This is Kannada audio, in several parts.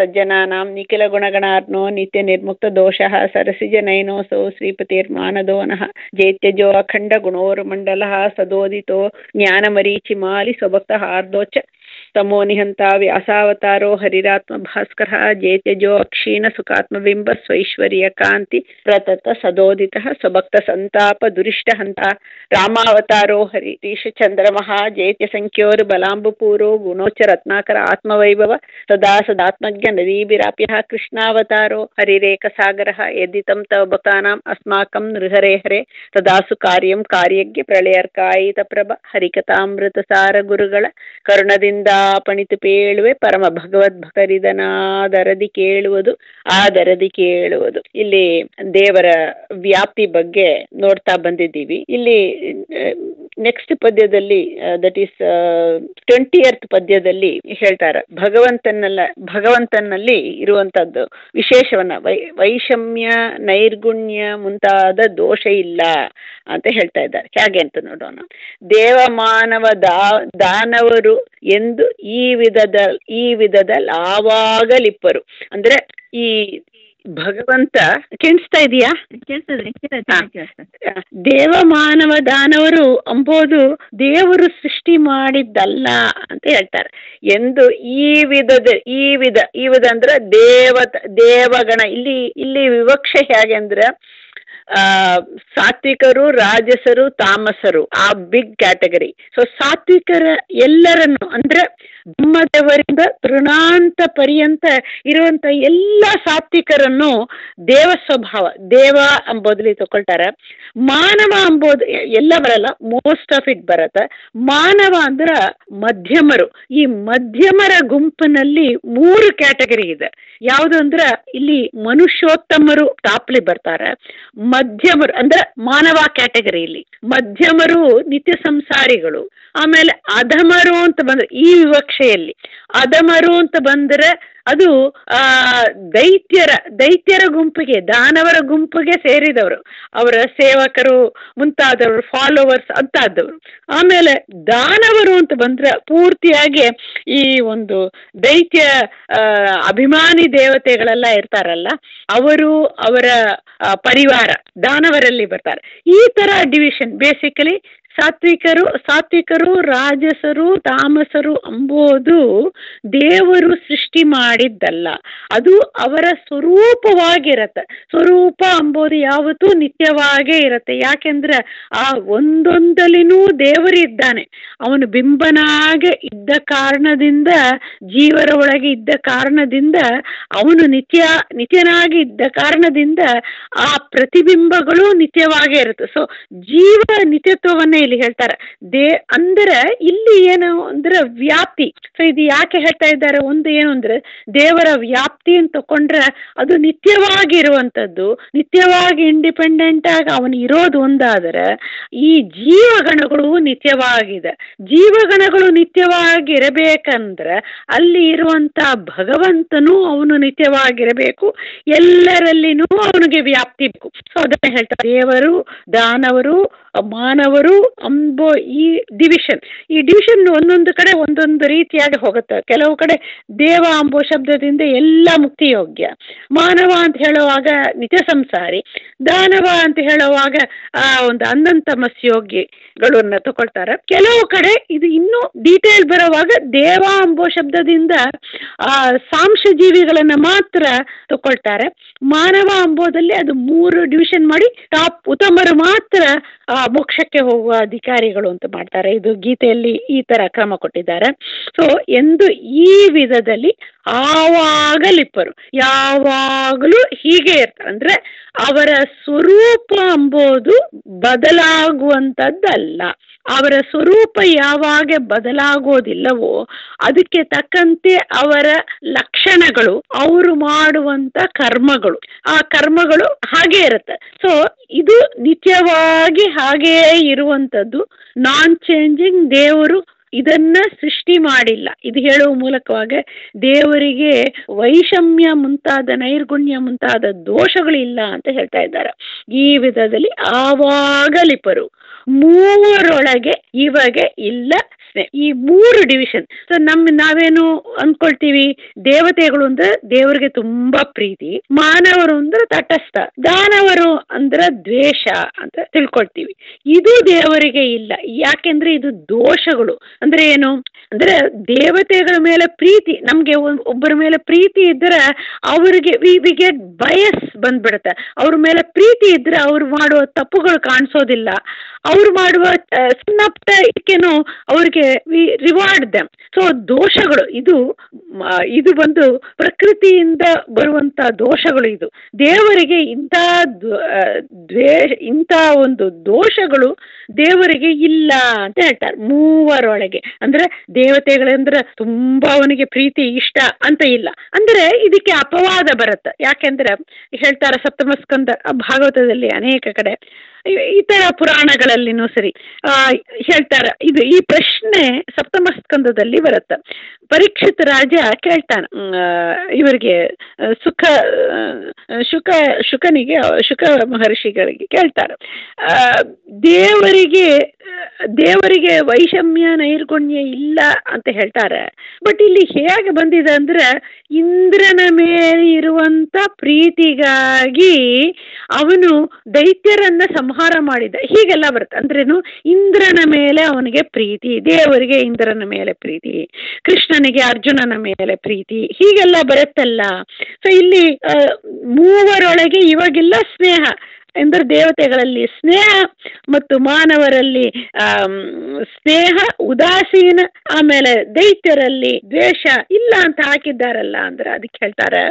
ಸಜ್ಜನಾನಾಂ ನಿಖಿಲ ಗುಣಗಣಾರ್ನೋ ನಿತ್ಯ ನಿರ್ಮುಕ್ತ ದೋಷಃ ಸರಸಿಜನಯನೋऽಸौ ಶ್ರೀಪತಿರ್ಮಾನದೋನಃ ಜೈತ್ಯಜೋ ಅಖಂಡ ಗುಣೋರ್ಮಂಡಲಃ ಸದೋದಿತೋ ಜ್ಞಾನಮರೀಚಿಮಾಲಿ ಸ್ವಭಕ್ತ ಹಾರ್ದೋಚ ತಮೋ ನಿಹಂತ ವ್ಯಾಸಾವತಾರೋ ಹರಿರಾತ್ಮ ಭಾಸ್ಕರ ಜೇತ್ಯಜೋ ಅಕ್ಷೀಣ ಸುಖಾತ್ಮಬಿಂಬ ಸ್ವೈಶ್ವರ್ಯ ಕಾಂತಿ ಪ್ರತತ ಸದೋದಿತ ಸ್ವಭಕ್ತ ಸಂತಾಪ ದುರಿಷ್ಟ ಹಂತ ರಾಮಾವತಾರೋ ಹರಿರೀಶ ಚಂದ್ರಮಃ ಜೇತ್ಯ ಸಂಖ್ಯೋರ್ ಬಲಾಂಬುಪೂರೋ ಗುಣೋಚ್ಚ ರತ್ನಾಕರ ಆತ್ಮವೈಭವ ಸದಾ ಸದಾತ್ಮಜ್ಞ ನದೀಭಿರಾಪ್ಯ ಕೃಷ್ಣಾವತಾರೋ ಹರಿರೇಕ ಸಾಗರ ಯದಿತಂ ತವ ಭಕ್ತಾನಾಂ ಅಸ್ಮಾಕಂ ನೃಹರೆ ಹರೆ ತದಾಸು ಕಾರ್ಯಂ ಕಾರ್ಯಜ್ಞ ಪ್ರಳಯರ್ಕಾಯಿತ ಪ್ರಭ ಹರಿಕಥಾಮೃತ ಸಾರ ಗುರುಗಳ ಕರುಣದಿಂದ ಪಣಿತು ಪೇಳುವೆ ಪರಮ ಭಗವದ್ಭಕರಿದನಾದರದಿ ಕೇಳುವುದು ಆದರದಿ ಕೇಳುವುದು ಇಲ್ಲಿ ದೇವರ ವ್ಯಾಪ್ತಿ ಬಗ್ಗೆ ನೋಡ್ತಾ ಬಂದಿದ್ದೀವಿ ಇಲ್ಲಿ ನೆಕ್ಸ್ಟ್ ಪದ್ಯದಲ್ಲಿ ದಟ್ ಈಸ್ ಟ್ವೆಂಟಿಯರ್ತ್ ಪದ್ಯದಲ್ಲಿ ಹೇಳ್ತಾರೆ ಭಗವಂತನಲ್ಲ ಭಗವಂತನಲ್ಲಿ ಇರುವಂತದ್ದು ವಿಶೇಷವನ್ನ ವೈ ವೈಷಮ್ಯ ನೈರ್ಗುಣ್ಯ ಮುಂತಾದ ದೋಷ ಇಲ್ಲ ಅಂತ ಹೇಳ್ತಾ ಇದ್ದಾರೆ ಹೇಗೆ ಅಂತ ನೋಡೋಣ ದೇವ ಮಾನವ ದಾ ದಾನವರು ಎಂದು ಈ ವಿಧದ ಈ ವಿಧದಲ್ಲಿ ಆವಾಗಲಿಪ್ಪರು ಅಂದ್ರೆ ಈ ಭಗವಂತ ಕೇಳಿಸ್ತಾ ಇದೆಯಾ ಕೇಳ್ತದ್ರಿ ದೇವ ಮಾನವ ದಾನವರು ಅಂಬೋದು ದೇವರು ಸೃಷ್ಟಿ ಮಾಡಿದ್ದಲ್ಲ ಅಂತ ಹೇಳ್ತಾರೆ ಎಂದು ಈ ವಿಧದ ಈ ವಿಧ ಈ ವಿಧ ಅಂದ್ರೆ ದೇವತ ದೇವಗಣ ಇಲ್ಲಿ ಇಲ್ಲಿ ವಿವಕ್ಷೆ ಹೇಗೆ ಅಂದ್ರೆ ಆ ಸಾತ್ವಿಕರು ರಾಜಸರು ತಾಮಸರು ಆ ಬಿಗ್ ಕ್ಯಾಟಗರಿ ಸೊ ಸಾತ್ವಿಕರ ಎಲ್ಲರನ್ನು ಅಂದ್ರೆ ಬ್ರಹ್ಮದೇವರಿಂದ ತೃಣಾಂತ ಪರ್ಯಂತ ಇರುವಂತ ಎಲ್ಲ ಸಾತ್ವಿಕರನ್ನು ದೇವ ಸ್ವಭಾವ ದೇವ ಅಂಬೋದ್ರಲ್ಲಿ ತಗೊಳ್ತಾರೆ ಮಾನವ ಅಂಬೋದು ಎಲ್ಲ ಬರಲ್ಲ ಮೋಸ್ಟ್ ಆಫ್ ಇಟ್ ಬರತ್ತೆ ಮಾನವ ಅಂದ್ರ ಮಧ್ಯಮರು ಈ ಮಧ್ಯಮರ ಗುಂಪಿನಲ್ಲಿ ಮೂರು ಕ್ಯಾಟಗರಿ ಇದೆ ಯಾವುದು ಅಂದ್ರ ಇಲ್ಲಿ ಮನುಷ್ಯೋತ್ತಮರು ಟಾಪ್ಲಿ ಬರ್ತಾರೆ ಮಧ್ಯಮರು ಅಂದ್ರೆ ಮಾನವ ಕ್ಯಾಟಗರಿ ಇಲ್ಲಿ ಮಧ್ಯಮರು ನಿತ್ಯ ಸಂಸಾರಿಗಳು ಆಮೇಲೆ ಅಧಮರು ಅಂತ ಬಂದ್ರೆ ಈ ವಿವಕ್ಷೆಯಲ್ಲಿ ಅಧಮರು ಅಂತ ಬಂದ್ರೆ ಅದು ಆ ದೈತ್ಯರ ದೈತ್ಯರ ಗುಂಪಿಗೆ ದಾನವರ ಗುಂಪಿಗೆ ಸೇರಿದವರು ಅವರ ಸೇವಕರು ಮುಂತಾದವರು ಫಾಲೋವರ್ಸ್ ಅಂತಾದವರು ಆಮೇಲೆ ದಾನವರು ಅಂತ ಬಂದ್ರೆ ಪೂರ್ತಿಯಾಗಿ ಈ ಒಂದು ದೈತ್ಯ ಅಭಿಮಾನಿ ದೇವತೆಗಳೆಲ್ಲ ಇರ್ತಾರಲ್ಲ ಅವರು ಅವರ ಪರಿವಾರ ದಾನವರಲ್ಲಿ ಬರ್ತಾರೆ ಈ ತರ ಡಿವಿಷನ್ ಬೇಸಿಕಲಿ ಸಾತ್ವಿಕರು ಸಾತ್ವಿಕರು ರಾಜಸರು ತಾಮಸರು ಅಂಬೋದು ದೇವರು ಸೃಷ್ಟಿ ಮಾಡಿದ್ದಲ್ಲ ಅದು ಅವರ ಸ್ವರೂಪವಾಗಿರತ್ತೆ ಸ್ವರೂಪ ಅಂಬೋದು ಯಾವತ್ತೂ ನಿತ್ಯವಾಗೇ ಇರತ್ತೆ ಯಾಕೆಂದ್ರೆ ಆ ಒಂದೊಂದಲಿನೂ ದೇವರಿದ್ದಾನೆ ಅವನು ಬಿಂಬನಾಗೆ ಇದ್ದ ಕಾರಣದಿಂದ ಜೀವರ ಒಳಗೆ ಇದ್ದ ಕಾರಣದಿಂದ ಅವನು ನಿತ್ಯ ನಿತ್ಯನಾಗಿ ಇದ್ದ ಕಾರಣದಿಂದ ಆ ಪ್ರತಿಬಿಂಬಗಳು ನಿತ್ಯವಾಗೇ ಇರುತ್ತೆ ಸೊ ಜೀವ ನಿತ್ಯತ್ವವನ್ನೇ ಇಲ್ಲಿ ಹೇಳ್ತಾರೆ ದೇ ಅಂದ್ರೆ ಇಲ್ಲಿ ಏನು ಅಂದ್ರೆ ವ್ಯಾಪ್ತಿ ಸೊ ಇದು ಯಾಕೆ ಹೇಳ್ತಾ ಇದ್ದಾರೆ ಒಂದು ಏನು ಅಂದ್ರೆ ದೇವರ ವ್ಯಾಪ್ತಿ ಅಂತ ತಕೊಂಡ್ರೆ ಅದು ನಿತ್ಯವಾಗಿರುವಂಥದ್ದು ನಿತ್ಯವಾಗಿ ಇಂಡಿಪೆಂಡೆಂಟ್ ಆಗಿ ಅವನು ಇರೋದು ಒಂದಾದರೆ ಈ ಜೀವಗಣಗಳು ನಿತ್ಯವಾಗಿದೆ ಜೀವಗಣಗಳು ನಿತ್ಯವಾಗಿರಬೇಕಂದ್ರೆ ಅಲ್ಲಿ ಇರುವಂತ ಭಗವಂತನು ಅವನು ನಿತ್ಯವಾಗಿರಬೇಕು ಎಲ್ಲರಲ್ಲಿನೂ ಅವನಿಗೆ ವ್ಯಾಪ್ತಿ ಬೇಕು ಸೊ ಅದನ್ನ ಹೇಳ್ತಾರೆ ದೇವರು ದಾನವರು ಮಾನವರು ಅಂಬೋ ಈ ಡಿವಿಷನ್ ಈ ಡಿವಿಷನ್ ಒಂದೊಂದು ಕಡೆ ಒಂದೊಂದು ರೀತಿಯಾಗಿ ಹೋಗುತ್ತೆ ಕೆಲವು ಕಡೆ ದೇವ ಅಂಬೋ ಶಬ್ದದಿಂದ ಎಲ್ಲ ಮುಕ್ತಿ ಯೋಗ್ಯ ಮಾನವ ಅಂತ ಹೇಳುವಾಗ ನಿತ್ಯ ಸಂಸಾರಿ ದಾನವ ಅಂತ ಹೇಳುವಾಗ ಆ ಒಂದು ಅಂದಂತಮಸ್ ಯೋಗಿಗಳನ್ನ ತಗೊಳ್ತಾರೆ ಕೆಲವು ಕಡೆ ಇದು ಇನ್ನೂ ಡೀಟೇಲ್ ಬರುವಾಗ ದೇವ ಅಂಬೋ ಶಬ್ದದಿಂದ ಆ ಸಾಂಶ ಜೀವಿಗಳನ್ನ ಮಾತ್ರ ತಗೊಳ್ತಾರೆ ಮಾನವ ಅಂಬೋದಲ್ಲಿ ಅದು ಮೂರು ಡಿವಿಷನ್ ಮಾಡಿ ಟಾಪ್ ಉತ್ತಮರು ಮಾತ್ರ ಆ ಮೋಕ್ಷಕ್ಕೆ ಹೋಗುವ ಅಧಿಕಾರಿಗಳು ಅಂತ ಮಾಡ್ತಾರೆ ಇದು ಗೀತೆಯಲ್ಲಿ ಈ ತರ ಕ್ರಮ ಕೊಟ್ಟಿದ್ದಾರೆ ಸೊ ಎಂದು ಈ ವಿಧದಲ್ಲಿ ಆವಾಗಲಿಪ್ಪರು ಯಾವಾಗಲೂ ಹೀಗೆ ಇರ್ತಾರೆ ಅಂದ್ರೆ ಅವರ ಸ್ವರೂಪ ಅಂಬೋದು ಬದಲಾಗುವಂಥದ್ದಲ್ಲ ಅವರ ಸ್ವರೂಪ ಯಾವಾಗ ಬದಲಾಗೋದಿಲ್ಲವೋ ಅದಕ್ಕೆ ತಕ್ಕಂತೆ ಅವರ ಲಕ್ಷಣಗಳು ಅವರು ಮಾಡುವಂತ ಕರ್ಮಗಳು ಆ ಕರ್ಮಗಳು ಹಾಗೆ ಇರುತ್ತೆ ಸೊ ಇದು ನಿತ್ಯವಾಗಿ ಹಾಗೆಯೇ ಇರುವಂಥದ್ದು ನಾನ್ ಚೇಂಜಿಂಗ್ ದೇವರು ಇದನ್ನ ಸೃಷ್ಟಿ ಮಾಡಿಲ್ಲ ಇದು ಹೇಳುವ ಮೂಲಕವಾಗಿ ದೇವರಿಗೆ ವೈಷಮ್ಯ ಮುಂತಾದ ನೈರ್ಗುಣ್ಯ ಮುಂತಾದ ದೋಷಗಳಿಲ್ಲ ಅಂತ ಹೇಳ್ತಾ ಇದ್ದಾರೆ ಈ ವಿಧದಲ್ಲಿ ಆವಾಗಲಿಪರು ಮೂವರೊಳಗೆ ಇವಾಗ ಇಲ್ಲ ಸ್ನೇಹ ಈ ಮೂರು ಡಿವಿಷನ್ ಸೊ ನಮ್ಮ ನಾವೇನು ಅನ್ಕೊಳ್ತೀವಿ ದೇವತೆಗಳು ಅಂದ್ರೆ ದೇವರಿಗೆ ತುಂಬಾ ಪ್ರೀತಿ ಮಾನವರು ಅಂದ್ರೆ ತಟಸ್ಥ ದಾನವರು ಅಂದ್ರೆ ದ್ವೇಷ ಅಂತ ತಿಳ್ಕೊಳ್ತೀವಿ ಇದು ದೇವರಿಗೆ ಇಲ್ಲ ಯಾಕೆಂದ್ರೆ ಇದು ದೋಷಗಳು ಅಂದ್ರೆ ಏನು ಅಂದ್ರೆ ದೇವತೆಗಳ ಮೇಲೆ ಪ್ರೀತಿ ನಮ್ಗೆ ಒ- ಒಬ್ಬರ ಮೇಲೆ ಪ್ರೀತಿ ಇದ್ರೆ ಅವರಿಗೆ ವಿ ಗೆಟ್ ಬಯಸ್ ಬಂದ್ಬಿಡುತ್ತೆ ಅವ್ರ ಮೇಲೆ ಪ್ರೀತಿ ಇದ್ರೆ ಅವ್ರು ಮಾಡುವ ತಪ್ಪುಗಳು ಕಾಣಿಸೋದಿಲ್ಲ ಅವ್ರು ಮಾಡುವ ಆ, ಸಣ್ಣ ಪುಟ್ಟ ಇದಕ್ಕೇನು ಅವ್ರಿಗೆ ವಿ ರಿವಾರ್ಡ್ ದಮ್ ಸೊ ದೋಷಗಳು ಇದು ಮ- ಇದು ಬಂದು ಪ್ರಕೃತಿಯಿಂದ ಬರುವಂತ ದೋಷಗಳು ಇದು ದೇವರಿಗೆ ಇಂಥ ದ್ವ- ಆ, ದ್ವೇಷ ಇಂಥ ಒಂದು ದೋಷಗಳು ದೇವರಿಗೆ ಇಲ್ಲ ಅಂತ ಹೇಳ್ತಾರೆ ಮೂವರೊಳಗೆ ಅಂದ್ರೆ ದೇವತೆಗಳಂದ್ರೆ ತುಂಬಾ ಅವನಿಗೆ ಪ್ರೀತಿ ಇಷ್ಟ ಅಂತ ಇಲ್ಲ ಅಂದ್ರೆ ಇದಕ್ಕೆ ಅಪವಾದ ಬರುತ್ತೆ ಯಾಕೆಂದ್ರೆ ಹೇಳ್ತಾರೆ ಸಪ್ತಮ ಸ್ಕಂದ ಭಾಗವತದಲ್ಲಿ ಅನೇಕ ಕಡೆ ಇ- ಇತರ ಪುರಾಣಗಳಲ್ಲಿನೂ ಸರಿ ಆ, ಹೇಳ್ತಾರೆ ಇದು ಈ ಪ್ರಶ್ನೆ ಸಪ್ತಮ ಸ್ಕಂದದಲ್ಲಿ ಬರುತ್ತೆ ಪರೀಕ್ಷಿತ ರಾಜ ಕೇಳ್ತಾನೆ ಮ್, ಆ, ಇವರಿಗೆ ಆ, ಸುಖ ಆ, ಶುಕ ಶುಕನಿಗೆ ಶುಕ ಮಹರ್ಷಿಗಳಿಗೆ ಕೇಳ್ತಾರೆ ಆ, ದೇವರಿಗೆ ದೇವರಿಗೆ ವೈಷಮ್ಯ ನೈರ್ಗುಣ್ಯ ಇಲ್ಲ ಅಂತ ಹೇಳ್ತಾರೆ ಬಟ್ ಇಲ್ಲಿ ಹೇಗೆ ಬಂದಿದೆ ಅಂದ್ರೆ ಇಂದ್ರನ ಮೇಲೆ ಇರುವಂತ ಪ್ರೀತಿಗಾಗಿ ಅವನು ದೈತ್ಯರನ್ನ ಸಂಹಾರ ಮಾಡಿದ ಹೀಗೆಲ್ಲ ಬರುತ್ತೆ ಅಂದ್ರೇನು ಇಂದ್ರನ ಮೇಲೆ ಅವನಿಗೆ ಪ್ರೀತಿ ದೇವರಿಗೆ ಇಂದ್ರನ ಮೇಲೆ ಪ್ರೀತಿ ಕೃಷ್ಣನಿಗೆ ಅರ್ಜುನನ ಮೇಲೆ ಪ್ರೀತಿ ಹೀಗೆಲ್ಲ ಬರುತ್ತಲ್ಲ ಸೊ ಇಲ್ಲಿ ಆ, ಮೂವರೊಳಗೆ ಇವಾಗಿಲ್ಲ ಸ್ನೇಹ ಎಂದ್ರೆ ದೇವತೆಗಳಲ್ಲಿ ಸ್ನೇಹ ಮತ್ತು ಮಾನವರಲ್ಲಿ ಆಮ್, ಸ್ನೇಹ ಉದಾಸೀನ ಆಮೇಲೆ ದೈತ್ಯರಲ್ಲಿ ದ್ವೇಷ ಇಲ್ಲ ಅಂತ ಹಾಕಿದ್ದಾರಲ್ಲ ಅಂದ್ರೆ ಅದಕ್ಕೆ ಹೇಳ್ತಾರೆ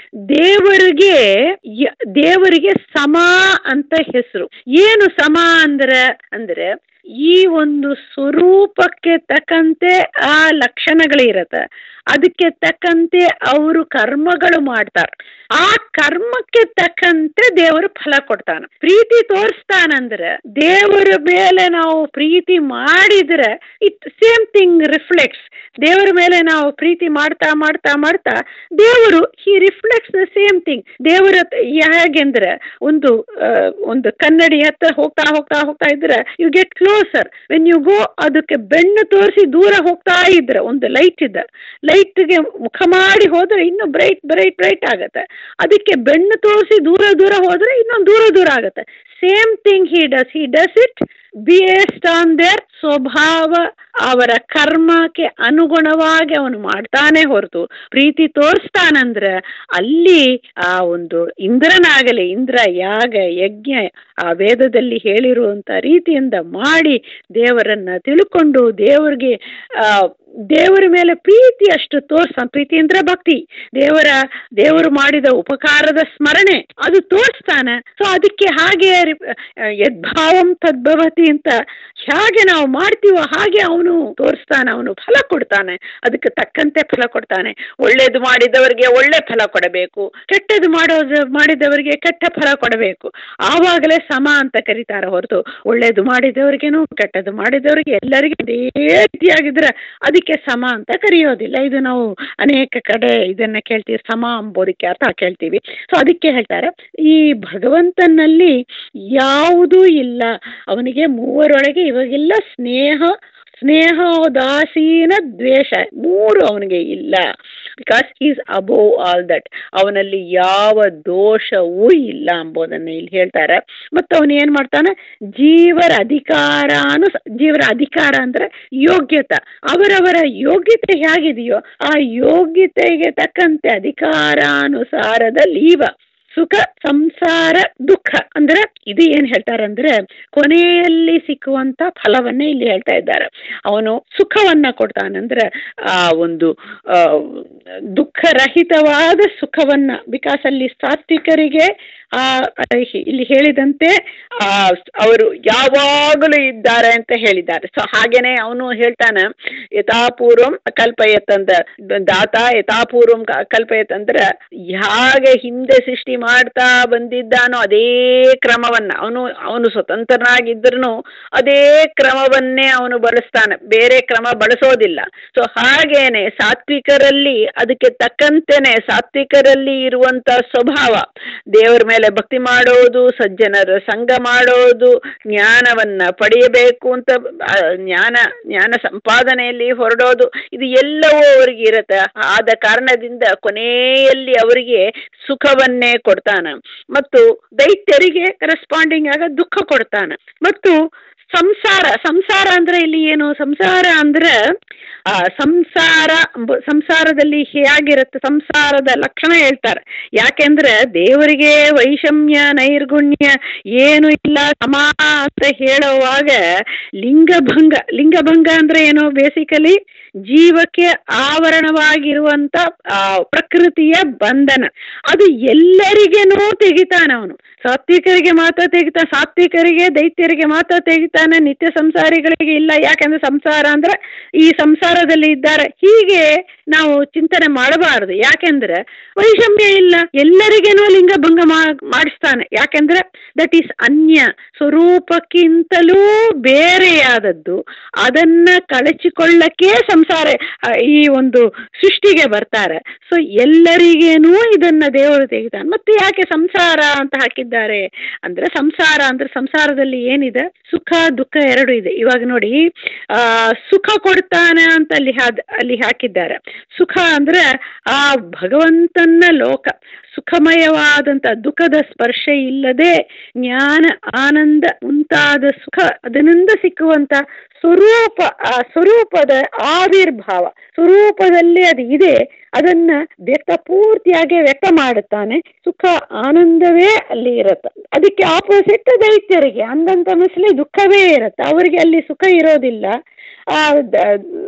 ದೇವರಿಗೆ ಯ- ದೇವರಿಗೆ ಸಮ ಅಂತ ಹೆಸರು ಏನು ಸಮ ಅಂದ್ರೆ ಅಂದ್ರೆ ಈ ಒಂದು ಸ್ವರೂಪಕ್ಕೆ ತಕ್ಕಂತೆ ಆ ಲಕ್ಷಣಗಳಿರತ್ತೆ ಅದಕ್ಕೆ ತಕ್ಕಂತೆ ಅವರು ಕರ್ಮಗಳು ಮಾಡ್ತಾರೆ ಆ ಕರ್ಮಕ್ಕೆ ತಕ್ಕಂತೆ ದೇವರು ಫಲ ಕೊಡ್ತಾನೆ ಪ್ರೀತಿ ತೋರಿಸ್ತಾನಂದ್ರೆ ದೇವರ ಮೇಲೆ ನಾವು ಪ್ರೀತಿ ಮಾಡಿದ್ರೆ ಇಟ್ ಸೇಮ್ ಥಿಂಗ್ ರಿಫ್ಲೆಕ್ಟ್ಸ್ ದೇವರ ಮೇಲೆ ನಾವು ಪ್ರೀತಿ ಮಾಡ್ತಾ ಮಾಡ್ತಾ ಮಾಡ್ತಾ ದೇವರು he reflects the same thing ದೇವರ ಹೇಗೆಂದ್ರೆ ಒಂದು ಆ, ಒಂದು ಕನ್ನಡಿ ಹತ್ರ ಹೋಗ್ತಾ ಹೋಗ್ತಾ ಹೋಗ್ತಾ ಇದ್ರೆ you get closer when you go ಅದಕ್ಕೆ ಬೆನ್ನು ತೋರಿಸಿ ದೂರ ಹೋಗ್ತಾ ಇದ್ರೆ ಒಂದು ಲೈಟ್ ಇದೆ ಲೈಟ್ಗೆ ಮುಖ ಮಾಡಿ ಹೋದ್ರೆ ಇನ್ನು ಬ್ರೈಟ್ ಬ್ರೈಟ್ ಬ್ರೈಟ್ ಆಗುತ್ತೆ ಅದಕ್ಕೆ ಬೆನ್ನು ತೋರಿಸಿ ದೂರ ದೂರ ಹೋದ್ರೆ ಇನ್ನೊಂದು ದೂರ ದೂರ ಆಗುತ್ತೆ same thing he does he does it based on their ಸ್ವಭಾವ ಅವರ ಕರ್ಮಕ್ಕೆ ಅನುಗುಣವಾಗಿ ಅವನು ಮಾಡ್ತಾನೆ ಹೊರತು ಪ್ರೀತಿ ತೋರಿಸ್ತಾನಂದ್ರೆ ಅಲ್ಲಿ ಆ ಒಂದು ಇಂದ್ರನಾಗಲಿ ಇಂದ್ರ ಯಾಗ ಯಜ್ಞ ಆ ವೇದದಲ್ಲಿ ಹೇಳಿರುವಂತ ರೀತಿಯಿಂದ ಮಾಡಿ ದೇವರನ್ನ ತಿಳ್ಕೊಂಡು ದೇವರಿಗೆ ಆ ದೇವರ ಮೇಲೆ ಪ್ರೀತಿ ಅಷ್ಟು ತೋರ್ಸ ಪ್ರೀತಿ ಅಂದ್ರೆ ಭಕ್ತಿ ದೇವರ ದೇವರು ಮಾಡಿದ ಉಪಕಾರದ ಸ್ಮರಣೆ ಅದು ತೋರಿಸ್ತಾನೆ ಸೊ ಅದಕ್ಕೆ ಹಾಗೆ ರಿ- ಯದ್ಭಾವಂ ತದ್ಭವತಿ ಅಂತ ಹೇಗೆ ನಾವು ಮಾಡ್ತೀವೋ ಹಾಗೆ ಅವನು ತೋರಿಸ್ತಾನೆ ಅವನು ಫಲ ಕೊಡ್ತಾನೆ ಅದಕ್ಕೆ ತಕ್ಕಂತೆ ಫಲ ಕೊಡ್ತಾನೆ ಒಳ್ಳೇದು ಮಾಡಿದವರಿಗೆ ಒಳ್ಳೆ ಫಲ ಕೊಡಬೇಕು ಕೆಟ್ಟದ್ದು ಮಾಡೋದು ಮಾಡಿದವರಿಗೆ ಕೆಟ್ಟ ಫಲ ಕೊಡಬೇಕು ಆವಾಗಲೇ ಸಮ ಅಂತ ಕರೀತಾರೆ ಹೊರತು ಒಳ್ಳೇದು ಮಾಡಿದವರಿಗೇನು ಕೆಟ್ಟದ್ದು ಮಾಡಿದವರಿಗೆ ಎಲ್ಲರಿಗೂ ಅದೇ ರೀತಿಯಾಗಿದ್ರೆ ಅದಕ್ಕೆ ಸಮ ಅಂತ ಕರೆಯೋದಿಲ್ಲ ಇದು ನಾವು ಅನೇಕ ಕಡೆ ಇದನ್ನ ಕೇಳ್ತೀವಿ ಸಮ ಅಂಬೋದಕ್ಕೆ ಅರ್ಥ ಕೇಳ್ತೀವಿ ಸೊ ಅದಕ್ಕೆ ಹೇಳ್ತಾರೆ ಈ ಭಗವಂತನಲ್ಲಿ ಯಾವುದೂ ಇಲ್ಲ ಅವನಿಗೆ ಮೂವರೊಳಗೆ ಇವಾಗೆಲ್ಲ ಸ್ನೇಹ ಸ್ನೇಹೋದಾಸೀನ ದ್ವೇಷ ಮೂರು ಅವನಿಗೆ ಇಲ್ಲ because is above all that ಅವನಲ್ಲಿ ಯಾವ ದೋಷವೂ ಇಲ್ಲ ಎಂಬುದನ್ನು ಇಲ್ಲಿ ಹೇಳ್ತಾರೆ ಮತ್ತು ಅವನು ಏನು ಮಾಡ್ತಾನೆ ಜೀವರ ಅಧಿಕಾರಾನು ಜೀವರ ಅಧಿಕಾರ ಅಂದ್ರೆ ಯೋಗ್ಯತೆ ಅವರವರ ಯೋಗ್ಯತೆ ಹೇಗಿದೆಯೋ ಆ ಯೋಗ್ಯತೆಗೆ ತಕ್ಕಂತೆ ಅಧಿಕಾರಾನುಸಾರದಲ್ಲಿ ಇವ ಸುಖ ಸಂಸಾರ ದುಃಖ ಅಂದ್ರೆ ಇದು ಏನ್ ಹೇಳ್ತಾರಂದ್ರೆ ಕೊನೆಯಲ್ಲಿ ಸಿಕ್ಕುವಂತ ಫಲವನ್ನೇ ಇಲ್ಲಿ ಹೇಳ್ತಾ ಇದ್ದಾರೆ ಅವನು ಸುಖವನ್ನ ಕೊಡ್ತಾನಂದ್ರೆ ಆ ಒಂದು ಆ, ದುಃಖರಹಿತವಾದ ಸುಖವನ್ನ ಬಿಕಾಸ್ ಅಲ್ಲಿ ಸಾತ್ವಿಕರಿಗೆ ಆ ಇಲ್ಲಿ ಹೇಳಿದಂತೆ ಆ ಅವರು ಯಾವಾಗಲೂ ಇದ್ದಾರೆ ಅಂತ ಹೇಳಿದ್ದಾರೆ ಸೊ ಹಾಗೇನೆ ಅವನು ಹೇಳ್ತಾನೆ ಯಥಾಪೂರ್ವಂ ಕಲ್ಪಯತ್ ಅಂತ ದಾತ ಯಥಾಪೂರ್ವಂ ಕ- ಕಲ್ಪಯತ್ ಅಂದ್ರೆ ಹೇಗೆ ಹಿಂದೆ ಸೃಷ್ಟಿ ಮಾಡ್ತಾ ಬಂದಿದ್ದಾನೋ ಅದೇ ಕ್ರಮವನ್ನ ಅವನು ಅವನು ಸ್ವತಂತ್ರನಾಗಿದ್ರೂ ಅದೇ ಕ್ರಮವನ್ನೇ ಅವನು ಬಳಸ್ತಾನೆ ಬೇರೆ ಕ್ರಮ ಬಳಸೋದಿಲ್ಲ ಸೊ ಹಾಗೇನೆ ಸಾತ್ವಿಕರಲ್ಲಿ ಅದಕ್ಕೆ ತಕ್ಕಂತೆನೆ ಸಾತ್ವಿಕರಲ್ಲಿ ಇರುವಂತ ಸ್ವಭಾವ ದೇವರ ಆಮೇಲೆ ಭಕ್ತಿ ಮಾಡೋದು ಸಜ್ಜನರ ಸಂಘ ಮಾಡೋದು ಜ್ಞಾನವನ್ನ ಪಡೆಯಬೇಕು ಅಂತ ಆ, ಜ್ಞಾನ ಜ್ಞಾನ ಸಂಪಾದನೆಯಲ್ಲಿ ಹೊರಡೋದು ಇದು ಎಲ್ಲವೂ ಅವರಿಗೆ ಇರುತ್ತೆ ಆದ ಕಾರಣದಿಂದ ಕೊನೆಯಲ್ಲಿ ಅವರಿಗೆ ಸುಖವನ್ನೇ ಕೊಡ್ತಾನೆ ಮತ್ತು ದೈತ್ಯರಿಗೆ ಕರೆಸ್ಪಾಂಡಿಂಗ್ ಆಗ ದುಃಖ ಕೊಡ್ತಾನೆ ಮತ್ತು ಸಂಸಾರ ಸಂಸಾರ ಅಂದ್ರೆ ಇಲ್ಲಿ ಏನು ಸಂಸಾರ ಅಂದ್ರೆ ಆ ಸಂಸಾರ ಎಂಬ- ಸಂಸಾರದಲ್ಲಿ ಹೇಗಿರುತ್ತೆ ಸಂಸಾರದ ಲಕ್ಷಣ ಹೇಳ್ತಾರೆ ಯಾಕೆಂದ್ರೆ ದೇವರಿಗೆ ವೈಷಮ್ಯ ನೈರ್ಗುಣ್ಯ ಏನು ಇಲ್ಲ ಸಮ ಅಂತ ಹೇಳುವಾಗ ಲಿಂಗಭಂಗ ಲಿಂಗಭಂಗ ಅಂದ್ರೆ ಏನು ಬೇಸಿಕಲಿ ಜೀವಕ್ಕೆ ಆವರಣವಾಗಿರುವಂತ ಆ, ಪ್ರಕೃತಿಯ ಬಂಧನ ಅದು ಎಲ್ಲರಿಗೇನೂ ತೆಗಿತಾನೆ ಅವನು ಸಾತ್ವಿಕರಿಗೆ ಮಾತ್ರ ತೆಗಿತಾ ಸಾತ್ವಿಕರಿಗೆ ದೈತ್ಯರಿಗೆ ಮಾತ್ರ ತೆಗಿತಾನೆ ನಿತ್ಯ ಸಂಸಾರಿಗಳಿಗೆ ಇಲ್ಲ ಯಾಕಂದ್ರೆ ಸಂಸಾರ ಅಂದ್ರೆ ಈ ಸಂಸಾರದಲ್ಲಿ ಇದ್ದಾರೆ ಹೀಗೆ ನಾವು ಚಿಂತನೆ ಮಾಡಬಾರದು ಯಾಕೆಂದ್ರೆ ವೈಷಮ್ಯ ಇಲ್ಲ ಎಲ್ಲರಿಗೇನೂ ಲಿಂಗಭಂಗ ಮಾ- ಮಾಡಿಸ್ತಾನೆ ಯಾಕೆಂದ್ರೆ ದಟ್ ಈಸ್ ಅನ್ಯ ಸ್ವರೂಪಕ್ಕಿಂತಲೂ ಬೇರೆಯಾದದ್ದು ಅದನ್ನ ಕಳಚಿಕೊಳ್ಳಕ್ಕೆ ಸಂಸಾರ ಆ, ಈ ಒಂದು ಸೃಷ್ಟಿಗೆ ಬರ್ತಾರೆ ಸೊ ಎಲ್ಲರಿಗೇನೂ ಇದನ್ನ ದೇವರು ತೆಗಿತಾನೆ ಮತ್ತೆ ಯಾಕೆ ಸಂಸಾರ ಅಂತ ಹಾಕಿದ್ದಾರೆ ಅಂದ್ರೆ ಸಂಸಾರ ಅಂದ್ರೆ ಸಂಸಾರದಲ್ಲಿ ಏನಿದೆ ಸುಖ ದುಃಖ ಎರಡು ಇದೆ ಇವಾಗ ನೋಡಿ ಆ ಸುಖ ಕೊಡ್ತಾನೆ ಅಂತ ಅಲ್ಲಿ ಹಾದ್ ಅಲ್ಲಿ ಹಾಕಿದ್ದಾರೆ ಸುಖ ಅಂದ್ರೆ ಆ ಭಗವಂತನ ಲೋಕ ಸುಖಮಯವಾದಂಥ ದುಃಖದ ಸ್ಪರ್ಶ ಇಲ್ಲದೆ ಜ್ಞಾನ ಆನಂದ ಮುಂತಾದ ಸುಖ ಅದರಿಂದ ಸಿಕ್ಕುವಂತ ಸ್ವರೂಪ ಆ ಸ್ವರೂಪದ ಆವಿರ್ಭಾವ ಸ್ವರೂಪದಲ್ಲಿ ಅದು ಇದೆ ಅದನ್ನ ವ್ಯಕ್ತ ಪೂರ್ತಿಯಾಗಿ ವ್ಯಕ್ತ ಮಾಡುತ್ತಾನೆ ಸುಖ ಆನಂದವೇ ಅಲ್ಲಿ ಇರುತ್ತೆ ಅದಕ್ಕೆ ಆಪೋಸಿಟ್ ದೈತ್ಯರಿಗೆ ಅಂದಂತ ಮಸಲಿ ದುಃಖವೇ ಇರುತ್ತೆ ಅವರಿಗೆ ಅಲ್ಲಿ ಸುಖ ಇರೋದಿಲ್ಲ ಆ ದ-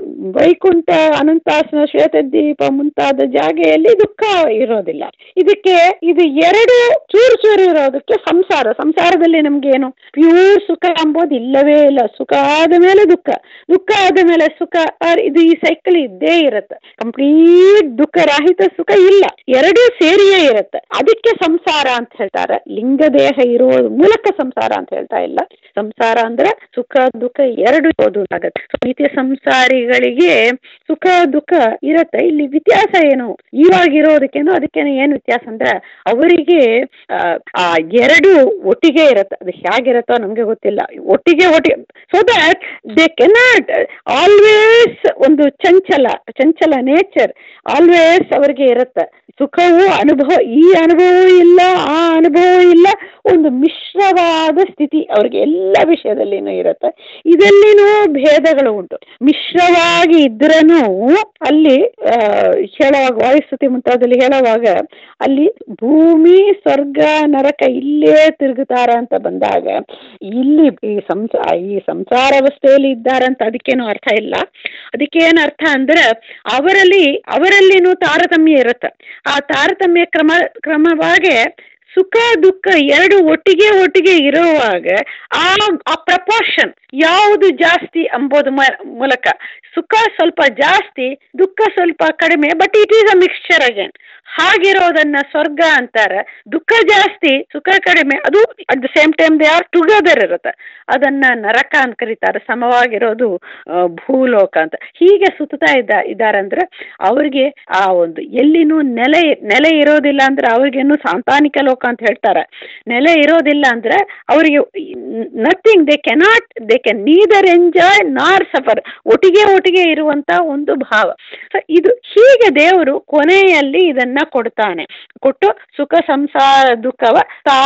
ವೈಕುಂಠ ಅನಂತಾಸನ ಶ್ವೇತದ್ವೀಪ ಮುಂತಾದ ಜಾಗೆಯಲ್ಲಿ ದುಃಖ ಇರೋದಿಲ್ಲ ಇದಕ್ಕೆ ಇದು ಎರಡು ಚೂರು ಚೂರು ಇರೋದಕ್ಕೆ ಸಂಸಾರ ಸಂಸಾರದಲ್ಲಿ ನಮ್ಗೇನು ಪ್ಯೂರ್ ಸುಖ ಎಂಬುದು ಇಲ್ಲವೇ ಇಲ್ಲ ಸುಖ ಆದ ಮೇಲೆ ದುಃಖ ದುಃಖ ಆದ ಮೇಲೆ ಸುಖ ಆರ್ ಇದು ಈ ಸೈಕಲ್ ಇದ್ದೇ ಇರುತ್ತೆ ಕಂಪ್ಲೀಟ್ ದುಃಖ ರಾಹಿತ ಸುಖ ಇಲ್ಲ ಎರಡೂ ಸೇರಿಯೇ ಇರುತ್ತೆ ಅದಕ್ಕೆ ಸಂಸಾರ ಅಂತ ಹೇಳ್ತಾರೆ ಲಿಂಗ ದೇಹ ಇರುವ ಮೂಲಕ ಸಂಸಾರ ಅಂತ ಹೇಳ್ತಾ ಇಲ್ಲ ಸಂಸಾರ ಅಂದ್ರೆ ಸುಖ ದುಃಖ ಎರಡು ಇರೋದು ಆಗತ್ತೆ So, ನಿತ್ಯ ಸಂಸಾರಿಗಳಿಗೆ ಸುಖ ದುಃಖ ಇರತ್ತೆ ಇಲ್ಲಿ ವ್ಯತ್ಯಾಸ ಏನು ಇವಾಗಿರೋದಕ್ಕೇನು ಅದಕ್ಕೇನು ಏನು ವ್ಯತ್ಯಾಸ ಅಂದ್ರೆ ಅವರಿಗೆ ಆ, ಆ ಎರಡು ಒಟ್ಟಿಗೆ ಇರತ್ತೆ ಅದು ಹೇಗಿರತ್ತೋ ನಮ್ಗೆ ಗೊತ್ತಿಲ್ಲ ಒಟ್ಟಿಗೆ ಒಟ್ಟಿಗೆ so that they cannot always ಒಂದು ಚಂಚಲ ಚಂಚಲ ನೇಚರ್ ಆಲ್ವೇಸ್ ಅವರಿಗೆ ಇರುತ್ತೆ ಸುಖವು ಅನುಭವ ಈ ಅನುಭವವೂ ಇಲ್ಲ ಆ ಅನುಭವವೂ ಇಲ್ಲ ಒಂದು ಮಿಶ್ರವಾದ ಸ್ಥಿತಿ ಅವ್ರಿಗೆ ಎಲ್ಲ ವಿಷಯದಲ್ಲಿನೂ ಇರುತ್ತೆ ಇದಲ್ಲಿನೂ ಭೇದಗಳು ಉಂಟು ಮಿಶ್ರವಾಗಿ ಇದ್ರೂ ಅಲ್ಲಿ ಆ, ಹೇಳುವಾಗ ವಾಯುಸ್ತುತಿ ಮುಂತಾದಲ್ಲಿ ಹೇಳುವಾಗ ಅಲ್ಲಿ ಭೂಮಿ ಸ್ವರ್ಗ ನರಕ ಇಲ್ಲೇ ತಿರುಗುತ್ತಾರ ಅಂತ ಬಂದಾಗ ಇಲ್ಲಿ ಈ ಸಂಸ ಈ ಸಂಸಾರ ಅವಸ್ಥೆಯಲ್ಲಿ ಇದ್ದಾರೆ ಅಂತ ಅದಕ್ಕೇನು ಅರ್ಥ ಇಲ್ಲ ಅದಕ್ಕೇನು ಅರ್ಥ ಅಂದ್ರೆ ಅವರಲ್ಲಿ ಅವರಲ್ಲಿನೂ ತಾರತಮ್ಯ ಇರುತ್ತೆ ಆ ತಾರತಮ್ಯ ಕ್ರಮ ಕ್ರಮವಾಗಿ ಸುಖ ದುಃಖ ಎರಡು ಒಟ್ಟಿಗೆ ಒಟ್ಟಿಗೆ ಇರುವಾಗ ಆ ಆ ಪ್ರಪೋರ್ಷನ್ ಯಾವುದು ಜಾಸ್ತಿ ಅಂಬೋದು ಮ- ಮೂಲಕ ಸುಖ ಸ್ವಲ್ಪ ಜಾಸ್ತಿ ದುಃಖ ಸ್ವಲ್ಪ ಕಡಿಮೆ but it is a mixture again ಹಾಗಿರೋದನ್ನ ಸ್ವರ್ಗ ಅಂತಾರೆ ದುಃಖ ಜಾಸ್ತಿ ಸುಖ ಕಡಿಮೆ ಅದು at the same time they are together ಇರುತ್ತೆ ಅದನ್ನ ನರಕ ಅಂತ ಕರೀತಾರೆ ಸಮವಾಗಿರೋದು ಆ, ಭೂಲೋಕ ಅಂತ ಹೀಗೆ ಸುತ್ತಾ ಇದ್ದ ಇದ್ದಾರಂದ್ರೆ ಅವ್ರಿಗೆ ಆ ಒಂದು ಎಲ್ಲಿನೂ ನೆಲೆ ನೆಲೆ ಇರೋದಿಲ್ಲ ಅಂದ್ರೆ ಅವ್ರಿಗೇನು ಸಾಂತಾನಿಕ ಲೋಕ ಅಂತ ಹೇಳ್ತಾರೆ ನೆಲೆ ಇರೋದಿಲ್ಲ ಅಂದ್ರೆ ಅವರಿಗೆ nothing they cannot they can neither enjoy nor suffer ಒಟ್ಟಿಗೆ ಒಟ್ಟಿಗೆ ಇರುವಂತ ಒಂದು ಭಾವ ಸೊ ಇದು ಹೀಗೆ ದೇವರು ಕೊನೆಯಲ್ಲಿ ಇದನ್ನ ಕೊಡ್ತಾನೆ ಕೊಟ್ಟು ಸುಖ ಸಂಸಾರ ದುಃಖವ ತಾ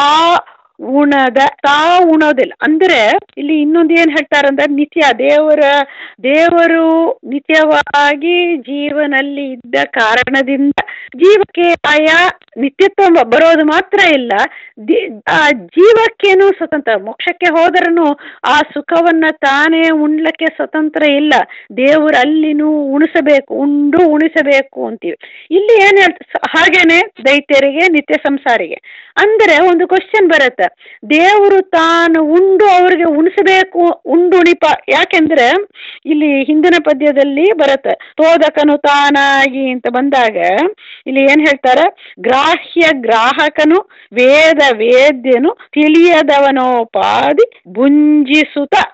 ಉಣದ ತಾ ಉಣೋದಿಲ್ಲ ಅಂದ್ರೆ ಇಲ್ಲಿ ಇನ್ನೊಂದು ಏನ್ ಹೇಳ್ತಾರಂದ್ರೆ ನಿತ್ಯ ದೇವರ ದೇವರು ನಿತ್ಯವಾಗಿ ಜೀವನಲ್ಲಿ ಇದ್ದ ಕಾರಣದಿಂದ ಜೀವಕ್ಕೆ ಆಯಾ ನಿತ್ಯತ್ವ ಬರೋದು ಮಾತ್ರ ಇಲ್ಲ ದಿ- ಆ ಜೀವಕ್ಕೇನು ಸ್ವತಂತ್ರ ಮೋಕ್ಷಕ್ಕೆ ಹೋದರೂ ಆ ಸುಖವನ್ನ ತಾನೇ ಉಣ್ಲಕ್ಕೆ ಸ್ವತಂತ್ರ ಇಲ್ಲ ದೇವರು ಅಲ್ಲಿನೂ ಉಣಿಸಬೇಕು ಉಂಡು ಉಣಿಸಬೇಕು ಅಂತೀವಿ ಇಲ್ಲಿ ಏನ್ ಹೇಳ್ತ ಹಾಗೇನೆ ದೈತ್ಯರಿಗೆ ನಿತ್ಯ ಸಂಸಾರಿಗೆ ಅಂದ್ರೆ ಒಂದು ಕ್ವಶನ್ ಬರುತ್ತೆ ದೇವರು ತಾನು ಉಂಡು ಅವ್ರಿಗೆ ಉಣಿಸಬೇಕು ಉಂಡು ಉಣಿಪ ಯಾಕೆಂದ್ರೆ ಇಲ್ಲಿ ಹಿಂದಿನ ಪದ್ಯದಲ್ಲಿ ಬರುತ್ತೆ ತೋದಕನು ತಾನಾಗಿ ಅಂತ ಬಂದಾಗ ಇಲ್ಲಿ ಏನ್ ಹೇಳ್ತಾರೆ ಗ್ರಾಹ್ಯ ಗ್ರಾಹಕನು ವೇದ ವೇದ್ಯನು ತಿಳಿಯದವನೋಪಾದಿ ಭುಂಜಿಸುತ್ತ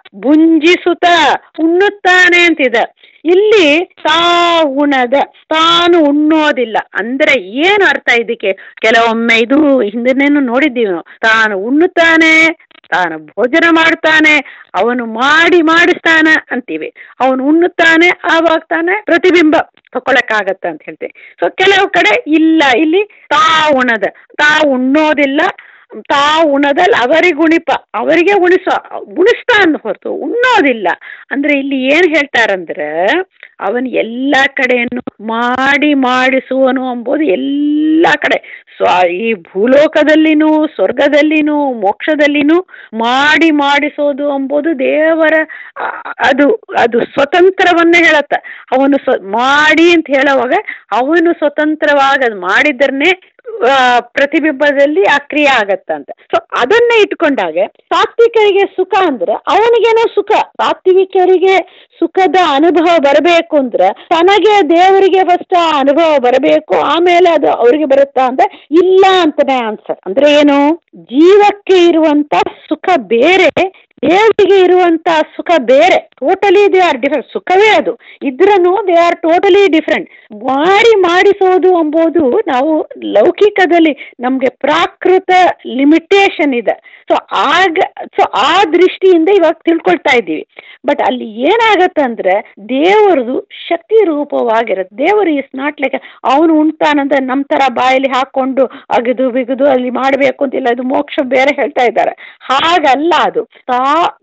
ಭುಂಜಿಸುತ್ತ ಉಣ್ಣುತ್ತಾನೆ ಅಂತಿದೆ ಇಲ್ಲಿ ತಾ ಉಣದ ತಾನು ಉಣ್ಣೋದಿಲ್ಲ ಅಂದ್ರೆ ಏನು ಅರ್ಥ ಇದಕ್ಕೆ ಕೆಲವೊಮ್ಮೆ ಇದು ಹಿಂದಿನೇನು ನೋಡಿದ್ದೀವಿ ನಾವು ತಾನು ಉಣ್ಣುತ್ತಾನೆ ತಾನು ಭೋಜನ ಮಾಡ್ತಾನೆ ಅವನು ಮಾಡಿ ಮಾಡಿಸ್ತಾನೆ ಅಂತೀವಿ ಅವನು ಉಣ್ಣುತ್ತಾನೆ ಆವಾಗ ತಾನೆ ಪ್ರತಿಬಿಂಬ ತಗೊಳಕ್ಕಾಗತ್ತೆ ಅಂತ ಹೇಳ್ತೀವಿ ಸೊ ಕೆಲವು ಕಡೆ ಇಲ್ಲ ಇಲ್ಲಿ ತಾ ಉಣದ ತಾ ಉಣ್ಣೋದಿಲ್ಲ ತಾ ಉಣದಲ್ಲಿ ಅವರಿಗೆ ಉಣಿಪ ಅವರಿಗೆ ಉಣಿಸೋ ಉಣಿಸ್ತಾ ಅಂದ ಹೊರತು ಉಣ್ಣೋದಿಲ್ಲ ಅಂದ್ರೆ ಇಲ್ಲಿ ಏನು ಹೇಳ್ತಾರಂದ್ರೆ ಅವನು ಎಲ್ಲ ಕಡೆಯನ್ನು ಮಾಡಿ ಮಾಡಿಸುವನು ಎಂಬುದು ಎಲ್ಲ ಕಡೆ ಸ್ವ ಈ ಭೂಲೋಕದಲ್ಲಿನೂ ಸ್ವರ್ಗದಲ್ಲಿನೂ ಮೋಕ್ಷದಲ್ಲಿನೂ ಮಾಡಿ ಮಾಡಿಸೋದು ಎಂಬುದು ದೇವರ ಆ, ಅದು ಅದು ಸ್ವತಂತ್ರವನ್ನೇ ಹೇಳತ್ತ ಅವನು ಸ್ವ ಮಾಡಿ ಅಂತ ಹೇಳುವಾಗ ಅವನು ಸ್ವತಂತ್ರವಾಗಿ ಅದು ಮಾಡಿದ್ರನ್ನೇ ಆ, ಪ್ರತಿಬಿಂಬದಲ್ಲಿ ಆ ಕ್ರಿಯೆ ಆಗತ್ತಂತೆ ಸೊ ಅದನ್ನೇ ಇಟ್ಕೊಂಡಾಗ ಸಾತ್ವಿಕರಿಗೆ ಸುಖ ಅಂದ್ರೆ ಅವನಿಗೇನೋ ಸುಖ ಸಾತ್ವಿಕರಿಗೆ ಸುಖದ ಅನುಭವ ಬರಬೇಕು ಅಂದ್ರೆ ತನಗೆ ದೇವರಿಗೆ ಫಸ್ಟ್ ಆ ಅನುಭವ ಬರಬೇಕು ಆಮೇಲೆ ಅದು ಅವರಿಗೆ ಬರುತ್ತಾ ಅಂದ್ರೆ ಇಲ್ಲ ಅಂತಾನೆ ಆನ್ಸರ್ ಅಂದ್ರೆ ಏನು ಜೀವಕ್ಕೆ ಇರುವಂತ ಸುಖ ಬೇರೆ ದೇವರಿಗೆ ಇರುವಂತ ಸುಖ ಬೇರೆ ಟೋಟಲಿ ದೇ ಆರ್ ಡಿಫರೆಂಟ್ ಸುಖವೇ ಅದು ಇದ್ರೂ ದೇ ಆರ್ ಟೋಟಲಿ ಡಿಫರೆಂಟ್ ಮಾಡಿ ಮಾಡಿಸೋದು ಎಂಬುದು ನಾವು ಲೌಕಿಕದಲ್ಲಿ ನಮಗೆ ಪ್ರಾಕೃತ ಲಿಮಿಟೇಷನ್ ಇದೆ ಸೊ ಆಗ ಸೊ ಆ ದೃಷ್ಟಿಯಿಂದ ಇವಾಗ ತಿಳ್ಕೊಳ್ತಾ ಇದ್ದೀವಿ ಬಟ್ ಅಲ್ಲಿ ಏನಾಗತ್ತೆ ಅಂದ್ರೆ ದೇವರದು ಶಕ್ತಿ ರೂಪವಾಗಿರುತ್ತೆ ದೇವರು ಇಸ್ ನಾಟ್ ಲೈಕ್ ಅವನು ಉಣ್ತಾನಂದ್ರೆ ನಮ್ಮ ಥರ ಬಾಯಲ್ಲಿ ಹಾಕೊಂಡು ಅಗದು ಬಿಗದು ಅಲ್ಲಿ ಮಾಡಬೇಕು ಅಂತಿಲ್ಲ ಇದು ಮೋಕ್ಷ ಬೇರೆ ಹೇಳ್ತಾ ಇದ್ದಾರೆ ಹಾಗಲ್ಲ ಅದು ತಾ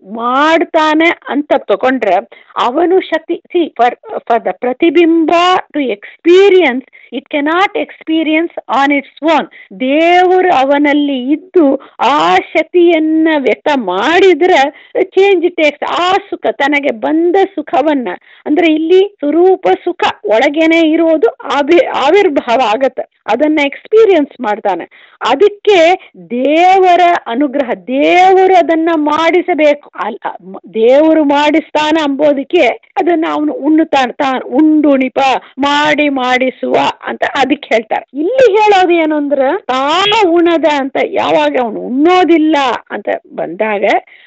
ಮಾಡ್ತಾನೆ ಅಂತ ತಗೊಂಡ್ರೆ ಅವನು ಶಕ್ತಿ ಸಿ ಫರ್ ಫರ್ ದ ಪ್ರತಿಬಿಂಬ to experience it cannot experience on its own ದೇವರು ಅವನಲ್ಲಿ ಇದ್ದು ಆ ಶಕ್ತಿಯನ್ನ ವ್ಯಕ್ತ ಮಾಡಿದ್ರೆ ಚೇಂಜ್ ಟೇಕ್ಸ್ ಆ ಸುಖ ತನಗೆ ಬಂದ ಸುಖವನ್ನ ಅಂದ್ರೆ ಇಲ್ಲಿ ಸ್ವರೂಪ ಸುಖ ಒಳಗೇನೆ ಇರೋದು ಆವಿ ಆವಿರ್ಭಾವ ಆಗತ್ತೆ ಅದನ್ನ ಎಕ್ಸ್ಪೀರಿಯನ್ಸ್ ಮಾಡ್ತಾನೆ ಅದಕ್ಕೆ ದೇವರ ಅನುಗ್ರಹ ದೇವರು ಅದನ್ನ ಮಾಡಿಸಬೇಕು ಅಲ್ಲ ಮ- ದೇವರು ಮಾಡಿಸ್ತಾನ ಅಂಬೋದಕ್ಕೆ ಅದನ್ನ ಅವನು ಉಣ್ಣುತ್ತಾನೆ ತಾನು ಉಂಡುಣಿಪ ಮಾಡಿ ಮಾಡಿಸುವ ಅಂತ ಅದಕ್ಕೆ ಹೇಳ್ತಾರೆ ಇಲ್ಲಿ ಹೇಳೋದು ಏನು ಅಂದ್ರೆ ತಾನ ಉಣದ ಅಂತ ಯಾವಾಗ ಅವನು ಉಣ್ಣೋದಿಲ್ಲ ಅಂತ ಬಂದಾಗ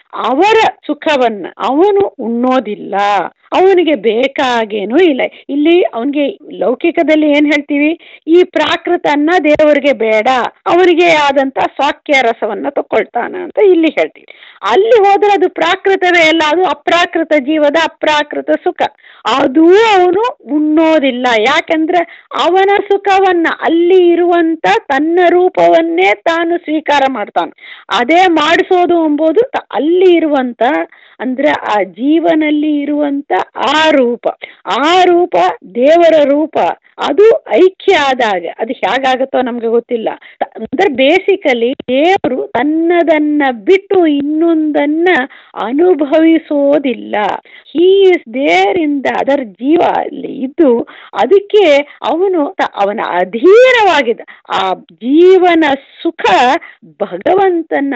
ಅವರ ಸುಖವನ್ನ ಅವನು ಉಣ್ಣೋದಿಲ್ಲ ಅವನಿಗೆ ಬೇಕಾಗೇನೂ ಇಲ್ಲ ಇಲ್ಲಿ ಅವನಿಗೆ ಲೌಕಿಕದಲ್ಲಿ ಏನ್ ಹೇಳ್ತೀವಿ ಈ ಪ್ರಾಕೃತ ಅನ್ನ ದೇವರಿಗೆ ಬೇಡ ಅವನಿಗೆ ಆದಂತ ಸ್ವಾಕ್ಯ ರಸವನ್ನ ತಕೊಳ್ತಾನ ಅಂತ ಇಲ್ಲಿ ಹೇಳ್ತೀವಿ ಅಲ್ಲಿ ಹೋದ್ರೆ ಅದು ಪ್ರಾಕೃತವೇ ಅಲ್ಲ ಅದು ಅಪ್ರಾಕೃತ ಜೀವದ ಅಪ್ರಾಕೃತ ಸುಖ ಅದು ಅವನು ಉಣ್ಣೋದಿಲ್ಲ ಯಾಕೆಂದ್ರೆ ಅವನ ಸುಖವನ್ನ ಅಲ್ಲಿ ಇರುವಂತ ತನ್ನ ರೂಪವನ್ನೇ ತಾನು ಸ್ವೀಕಾರ ಮಾಡ್ತಾನೆ ಅದೇ ಮಾಡಿಸೋದು ಎಂಬುದು ತ- ಅಲ್ಲಿ ಇರುವಂತ ಅಂದ್ರೆ ಆ ಜೀವನಲ್ಲಿ ಇರುವಂತ ಆ ರೂಪ ಆ ರೂಪ ದೇವರ ರೂಪ ಅದು ಐಕ್ಯ ಆದಾಗ ಅದು ಹೇಗಾಗತ್ತೋ ನಮ್ಗೆ ಗೊತ್ತಿಲ್ಲ ತ- ಅಂದ್ರೆ ಬೇಸಿಕಲಿ ದೇವರು ತನ್ನದನ್ನ ಬಿಟ್ಟು ಇನ್ನೊಂದನ್ನ ಅನುಭವಿಸೋದಿಲ್ಲ he is there in the other ಜೀವ ಅಲ್ಲಿ ಇದ್ದು ಅದಕ್ಕೆ ಅವನು ತ- ಅವನ ಅಧೀನವಾಗಿದೆ ಆ ಜೀವನ ಸುಖ ಭಗವಂತನ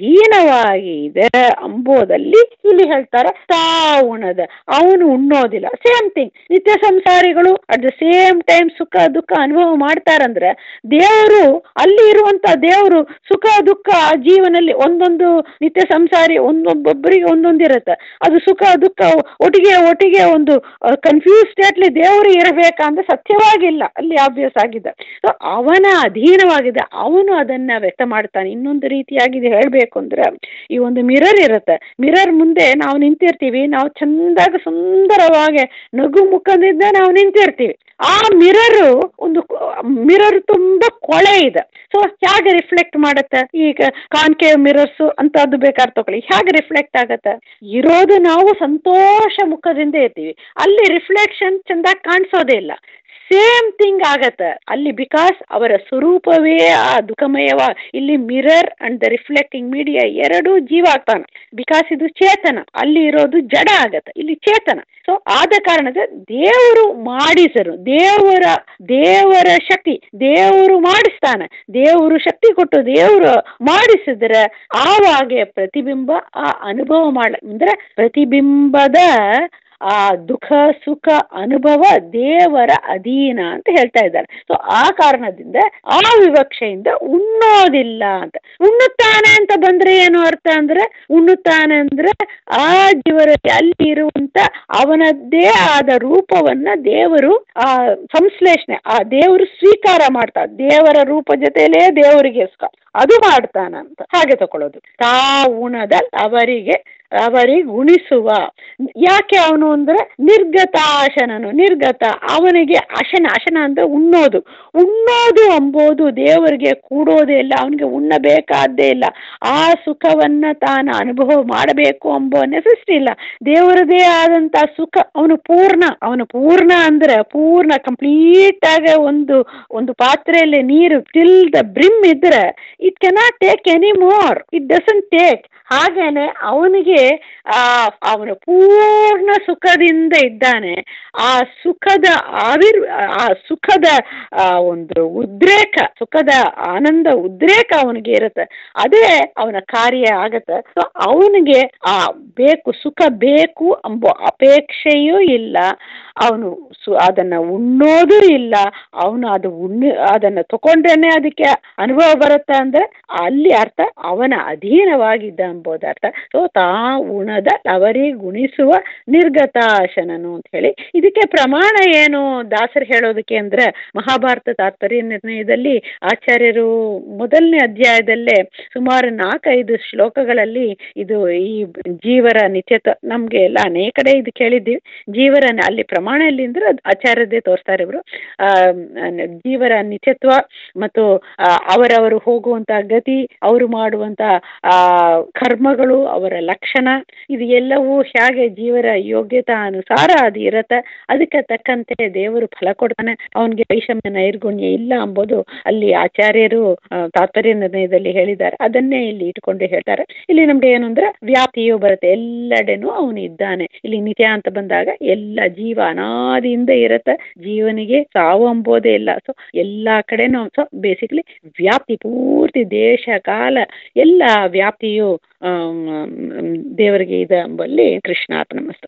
ಅಧೀನವಾಗಿದೆ ಅಂಬೋದಲ್ಲಿ ಇಲ್ಲಿ ಹೇಳ್ತಾರೆ ತಾ ಉಣದ ಅವನು ಉಣ್ಣೋದಿಲ್ಲ ಸೇಮ್ ಥಿಂಗ್ ನಿತ್ಯ ಸಂಸಾರಿಗಳು ಅಟ್ ದ ಸೇಮ್ ಟೈಮ್ ಸುಖ ದುಃಖ ಅನುಭವ ಮಾಡ್ತಾರಂದ್ರೆ ದೇವರು ಅಲ್ಲಿ ಇರುವಂತ ದೇವರು ಸುಖ ದುಃಖ ಆ ಜೀವನಲ್ಲಿ ಒಂದೊಂದು ನಿತ್ಯ ಸಂಸಾರಿ ಒಂದೊಬ್ಬೊಬ್ಬರಿಗೆ ಒಂದೊಂದಿರುತ್ತೆ ಅದು ಸುಖ ದುಃಖ ಒಟ್ಟಿಗೆ ಒಟ್ಟಿಗೆ ಒಂದು ಕನ್ಫ್ಯೂಸ್ ಸ್ಟೇಟ್ಲಿ ದೇವರು ಇರಬೇಕಂದ್ರೆ ಸತ್ಯವಾಗಿಲ್ಲ ಅಲ್ಲಿ ಆಬ್ವಿಯಸ್ ಆಗಿದೆ ಸೊ ಅವನ ಅಧೀನವಾಗಿದೆ ಅವನು ಅದನ್ನ ವ್ಯಕ್ತ ಮಾಡ್ತಾನೆ ಇನ್ನೊಂದು ರೀತಿಯಾಗಿ ಹೇಳಬೇಕು ಅಂದ್ರೆ ಈ ಒಂದು ಮಿರರ್ ಇರುತ್ತೆ ಮಿರರ್ ಮುಂದೆ ನಾವು ನಿಂತಿರ್ತೀವಿ ನಾವು ಚಂದಾಗ ಸುಂದರವಾಗಿ ನಗು ಮುಖದಿಂದ ನಾವು ನಿಂತಿರ್ತೀವಿ ಆ ಮಿರರು ಒಂದು ಮಿರರ್ ತುಂಬಾ ಕೊಳೆ ಇದೆ ಸೊ ಹೇಗೆ ರಿಫ್ಲೆಕ್ಟ್ ಮಾಡುತ್ತೆ ಈಗ ಕಾನ್ಕೇವ್ ಮಿರರ್ಸ್ ಅಂತದ್ದು ಬೇಕಾದ್ರೆ ತಗೊಳ್ಳಿ ಹೇಗೆ ರಿಫ್ಲೆಕ್ಟ್ ಆಗತ್ತೆ ಇರೋದು ನಾವು ಸಂತೋಷ ಮುಖದಿಂದ ಇರ್ತೀವಿ ಅಲ್ಲಿ ರಿಫ್ಲೆಕ್ಷನ್ ಚೆಂದಾಗಿ ಕಾಣಿಸೋದೇ ಇಲ್ಲ ಸೇಮ್ ಥಿಂಗ್ ಆಗತ್ತೆ ಅಲ್ಲಿ ಬಿಕಾಸ್ ಅವರ ಸ್ವರೂಪವೇ ಆ ದುಃಖಮಯವ ಇಲ್ಲಿ mirror and the reflecting media ಎರಡೂ ಜೀವ ಆಗ್ತಾನೆ ಬಿಕಾಸ್ ಇದು ಚೇತನ ಅಲ್ಲಿ ಇರೋದು ಜಡ ಆಗತ್ತೆ ಇಲ್ಲಿ ಚೇತನ ಸೊ ಆದ ಕಾರಣದ ದೇವರು ಮಾಡಿಸರು ದೇವರ ದೇವರ ಶಕ್ತಿ ದೇವರು ಮಾಡಿಸ್ತಾನೆ ದೇವರು ಶಕ್ತಿ ಕೊಟ್ಟು ದೇವರು ಮಾಡಿಸಿದ್ರೆ ಆವಾಗೆ ಪ್ರತಿಬಿಂಬ ಆ ಅನುಭವ ಮಾಡ ಅಂದ್ರೆ ಪ್ರತಿಬಿಂಬದ ಆ ದುಃಖ ಸುಖ ಅನುಭವ ದೇವರ ಅಧೀನ ಅಂತ ಹೇಳ್ತಾ ಇದ್ದಾರೆ ಸೊ ಆ ಕಾರಣದಿಂದ ಆ ವಿವಕ್ಷೆಯಿಂದ ಉಣ್ಣೋದಿಲ್ಲ ಅಂತ ಉಣ್ಣುತ್ತಾನೆ ಅಂತ ಬಂದ್ರೆ ಏನು ಅರ್ಥ ಅಂದ್ರೆ ಉಣ್ಣುತ್ತಾನೆ ಅಂದ್ರೆ ಆ ಜೀವರ ಅಲ್ಲಿ ಇರುವಂತ ಅವನದ್ದೇ ಆದ ರೂಪವನ್ನ ದೇವರು ಆ ಸಂಶ್ಲೇಷಣೆ ಆ ದೇವರು ಸ್ವೀಕಾರ ಮಾಡ್ತಾರೆ ದೇವರ ರೂಪ ಜೊತೆಲೇ ದೇವರಿಗೆ ಸ್ಕ- ಅದು ಮಾಡ್ತಾನಂತ ಹಾಗೆ ತಕೊಳ್ಳೋದು ತಾ ಉಣದ ಅವರಿಗೆ ಅವರಿಗೆ ಉಣಿಸುವ ಯಾಕೆ ಅವನು ಅಂದ್ರೆ ನಿರ್ಗತಾಶನನು ನಿರ್ಗತ ಅವನಿಗೆ ಅಶನ ಅಶನ ಅಂದ್ರೆ ಉಣ್ಣೋದು ಉಣ್ಣೋದು ಅಂಬೋದು ದೇವರಿಗೆ ಕೂಡೋದೇ ಇಲ್ಲ ಅವನಿಗೆ ಉಣ್ಣಬೇಕಾದ್ದೇ ಇಲ್ಲ ಆ ಸುಖವನ್ನ ತಾನು ಅನುಭವ ಮಾಡಬೇಕು ಎಂಬೋ ನೆಸೆಸಿಟಿ ಇಲ್ಲ ದೇವರದೇ ಆದಂತ ಸುಖ ಅವನು ಪೂರ್ಣ ಅವನು ಪೂರ್ಣ ಅಂದ್ರೆ ಪೂರ್ಣ ಕಂಪ್ಲೀಟ್ ಆಗಿ ಒಂದು ಒಂದು ಪಾತ್ರೆಯಲ್ಲಿ ನೀರು ಟಿಲ್ ದ ಬ್ರಿಮ್ ಇದ್ರೆ it cannot take any more it doesn't take ಹಾಗೇನೆ ಅವನಿಗೆ ಆ ಅವನು ಪೂರ್ಣ ಸುಖದಿಂದ ಇದ್ದಾನೆ ಆ ಸುಖದ ಆವಿರ್ ಆ ಸುಖದ ಆ ಒಂದು ಉದ್ರೇಕ ಸುಖದ ಆನಂದ ಉದ್ರೇಕ ಅವನಿಗೆ ಇರುತ್ತೆ ಅದೇ ಅವನ ಕಾರ್ಯ ಆಗತ್ತೆ ಸೊ ಅವನಿಗೆ ಆ ಬೇಕು ಸುಖ ಬೇಕು ಎಂಬ ಅಪೇಕ್ಷೆಯೂ ಇಲ್ಲ ಅವನು ಸು ಅದನ್ನ ಉಣ್ಣೋದು ಇಲ್ಲ ಅವನು ಅದು ಉಣ್ಣು ಅದನ್ನು ತಗೊಂಡ್ರೇನೆ ಅದಕ್ಕೆ ಅನುಭವ ಬರುತ್ತೆ ಅಂದ್ರೆ ಅಲ್ಲಿ ಅರ್ಥ ಅವನ ಅಧೀನವಾಗಿದ್ದ ಎಂಬುದು ಅರ್ಥ ಸೊ ತಾ ಉಣದ ಅವರಿಗೆ ಗುಣಿಸುವ ನಿರ್ಗತಾಶನನು ಅಂತ ಹೇಳಿ ಇದಕ್ಕೆ ಪ್ರಮಾಣ ಏನು ದಾಸರು ಹೇಳೋದಕ್ಕೆ ಅಂದ್ರೆ ಮಹಾಭಾರತ ತಾತ್ಪರ್ಯ ನಿರ್ಣಯದಲ್ಲಿ ಆಚಾರ್ಯರು ಮೊದಲನೇ ಅಧ್ಯಾಯದಲ್ಲೇ ಸುಮಾರು ನಾಲ್ಕೈದು ಶ್ಲೋಕಗಳಲ್ಲಿ ಇದು ಈ ಜೀವರ ನಿತ್ಯತ್ವ ನಮಗೆ ಎಲ್ಲ ಅನೇಕ ಕಡೆ ಇದು ಕೇಳಿದ್ದೀವಿ ಜೀವರ ಅಲ್ಲಿ ಪ್ರಮಾಣ ಎಲ್ಲಿ ಅಂದ್ರೆ ಅದು ಆಚಾರ್ಯದೇ ತೋರಿಸ್ತಾರೆ ಇವರು ಜೀವರ ನಿತ್ಯತ್ವ ಮತ್ತು ಆ, ಅವರವರು ಹೋಗುವಂತ ಗತಿ ಅವರು ಮಾಡುವಂತ ಆ ಕರ್ಮಗಳು ಅವರ ಲಕ್ಷಣ ಇದು ಎಲ್ಲವೂ ಹೇಗೆ ಜೀವರ ಯೋಗ್ಯತಾ ಅನುಸಾರ ಅದು ಇರತ್ತೆ ಅದಕ್ಕೆ ತಕ್ಕಂತೆ ದೇವರು ಫಲ ಕೊಡ್ತಾನೆ ಅವನಿಗೆ ವೈಷಮ್ಯ ನೈರ್ಗುಣ್ಯ ಇಲ್ಲ ಎಂಬುದು ಅಲ್ಲಿ ಆಚಾರ್ಯರು ಆ, ತಾತ್ಪರ್ಯ ನಿರ್ಣಯದಲ್ಲಿ ಹೇಳಿದ್ದಾರೆ ಅದನ್ನೇ ಇಲ್ಲಿ ಇಟ್ಕೊಂಡು ಹೇಳ್ತಾರೆ ಇಲ್ಲಿ ನಮ್ಗೆ ಏನು ಅಂದ್ರೆ ವ್ಯಾಪ್ತಿಯು ಬರುತ್ತೆ ಎಲ್ಲೆಡೆನೂ ಅವನು ಇದ್ದಾನೆ ಇಲ್ಲಿ ನಿತ್ಯ ಅಂತ ಬಂದಾಗ ಎಲ್ಲ ಜೀವ ಅನಾದಿಯಿಂದ ಇರತ್ತೆ ಜೀವನಿಗೆ ಸಾವು ಎಂಬುದೇ ಇಲ್ಲ ಸೊ ಎಲ್ಲಾ ಕಡೆನೂ ಸೊ ಬೇಸಿಕಲಿ ವ್ಯಾಪ್ತಿ ಪೂರ್ತಿ ದೇಶ ಕಾಲ ಎಲ್ಲ ವ್ಯಾಪ್ತಿಯು ಆಮ್, ದೇವರಿಗೆ ಇದೆ ಎಂಬಲ್ಲಿ ಕೃಷ್ಣಾರ್ಪಣ ಮಸ್ತು